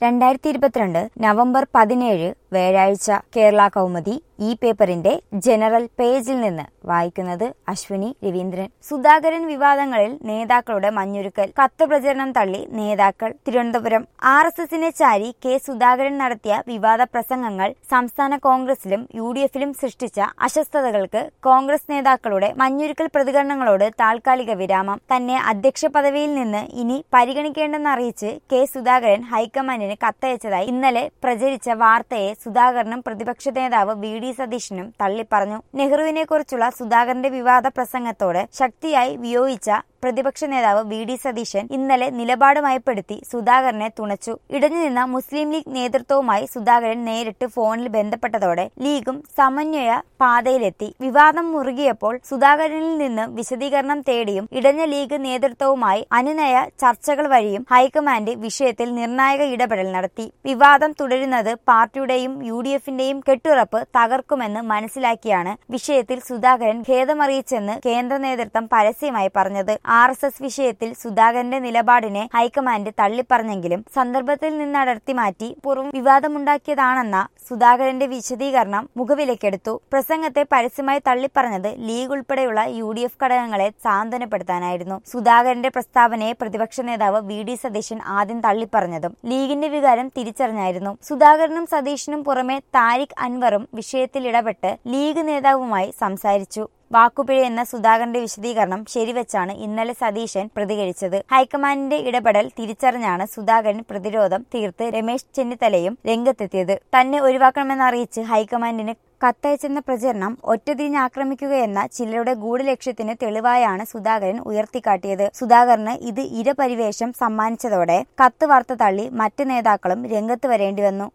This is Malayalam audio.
രണ്ടായിരത്തി ഇരുപത്തിരണ്ട് നവംബർ പതിനേഴ് വ്യാഴാഴ്ച കേരള കൗമുദി ഈ പേപ്പറിന്റെ ജനറൽ പേജിൽ നിന്ന് വായിക്കുന്നത് അശ്വിനി രവീന്ദ്രൻ സുധാകരൻ വിവാദങ്ങളിൽ നേതാക്കളുടെ മഞ്ഞുരുക്കൽ കത്ത് പ്രചരണം തള്ളി നേതാക്കൾ തിരുവനന്തപുരം ആർ എസ് എസിനെ ചാരി കെ സുധാകരൻ നടത്തിയ വിവാദ പ്രസംഗങ്ങൾ സംസ്ഥാന കോൺഗ്രസിലും യു ഡി എഫിലും സൃഷ്ടിച്ച അസ്വസ്ഥതകൾക്ക് കോൺഗ്രസ് നേതാക്കളുടെ മഞ്ഞുരുക്കൽ പ്രതികരണങ്ങളോട് താൽക്കാലിക വിരാമം തന്നെ അധ്യക്ഷ പദവിയിൽ നിന്ന് ഇനി പരിഗണിക്കേണ്ടെന്നറിയിച്ച് കെ സുധാകരൻ ഹൈക്കമാൻഡിന് കത്തയച്ചതായി ഇന്നലെ പ്രചരിച്ച വാർത്തയെ സുധാകരനും പ്രതിപക്ഷ നേതാവ് വി ഡി സതീശനും തള്ളിപ്പറഞ്ഞു നെഹ്റുവിനെ കുറിച്ചുള്ള സുധാകരന്റെ വിവാദ പ്രസംഗത്തോട് ശക്തിയായി വിയോജിച്ച പ്രതിപക്ഷ നേതാവ് വി ഡി സതീശൻ ഇന്നലെ നിലപാട് മയപ്പെടുത്തി സുധാകരനെ തുണച്ചു ഇടഞ്ഞുനിന്ന മുസ്ലിം ലീഗ് നേതൃത്വവുമായി സുധാകരൻ നേരിട്ട് ഫോണിൽ ബന്ധപ്പെട്ടതോടെ ലീഗും സമന്വയ പാതയിലെത്തി വിവാദം മുറുകിയപ്പോൾ സുധാകരനിൽ നിന്ന് വിശദീകരണം തേടിയും ഇടഞ്ഞ ലീഗ് നേതൃത്വവുമായി അനുനയ ചർച്ചകൾ വഴിയും ഹൈക്കമാൻഡ് വിഷയത്തിൽ നിർണായക ഇടപെടൽ നടത്തി വിവാദം തുടരുന്നത് പാർട്ടിയുടെയും യു ഡി എഫിന്റെയും കെട്ടുറപ്പ് തകർക്കുമെന്ന് മനസ്സിലാക്കിയാണ് വിഷയത്തിൽ സുധാകരൻ ഖേദമറിയിച്ചെന്ന് കേന്ദ്ര നേതൃത്വം പരസ്യമായി പറഞ്ഞത് ആർ എസ് എസ് വിഷയത്തിൽ സുധാകരന്റെ നിലപാടിനെ ഹൈക്കമാൻഡ് തള്ളിപ്പറഞ്ഞെങ്കിലും സന്ദർഭത്തിൽ നിന്ന് അടർത്തി മാറ്റി പുറം വിവാദമുണ്ടാക്കിയതാണെന്ന സുധാകരന്റെ വിശദീകരണം മുഖവിലക്കെടുത്തു പ്രസംഗത്തെ പരസ്യമായി തള്ളിപ്പറഞ്ഞത് ലീഗ് ഉൾപ്പെടെയുള്ള യു ഡി എഫ് ഘടകങ്ങളെ സാന്ത്വനപ്പെടുത്താനായിരുന്നു സുധാകരന്റെ പ്രസ്താവനയെ പ്രതിപക്ഷ നേതാവ് വി ഡി സതീശൻ ആദ്യം തള്ളിപ്പറഞ്ഞതും ലീഗിന്റെ വികാരം തിരിച്ചറിഞ്ഞായിരുന്നു സുധാകരനും സതീശനും പുറമെ താരിഖ് അൻവറും വിഷയത്തിൽ ഇടപെട്ട് ലീഗ് നേതാവുമായി സംസാരിച്ചു വാക്കുപിഴ എന്ന സുധാകരന്റെ വിശദീകരണം ശരിവെച്ചാണ് ഇന്നലെ സതീശൻ പ്രതികരിച്ചത് ഹൈക്കമാൻഡിന്റെ ഇടപെടൽ തിരിച്ചറിഞ്ഞാണ് സുധാകരൻ പ്രതിരോധം തീർത്ത് രമേശ് ചെന്നിത്തലയും രംഗത്തെത്തിയത് തന്നെ ഒഴിവാക്കണമെന്നറിയിച്ച് ഹൈക്കമാൻഡിന് കത്തയച്ചെന്ന പ്രചരണം ഒറ്റതിരിഞ്ഞ് ആക്രമിക്കുകയെന്ന ചിലരുടെ ഗൂഢലക്ഷ്യത്തിന് തെളിവായാണ് സുധാകരൻ ഉയർത്തിക്കാട്ടിയത് സുധാകരന് ഇത് ഇരപരിവേഷം സമ്മാനിച്ചതോടെ കത്ത് വാർത്ത തള്ളി മറ്റ് നേതാക്കളും രംഗത്ത് വരേണ്ടി വന്നു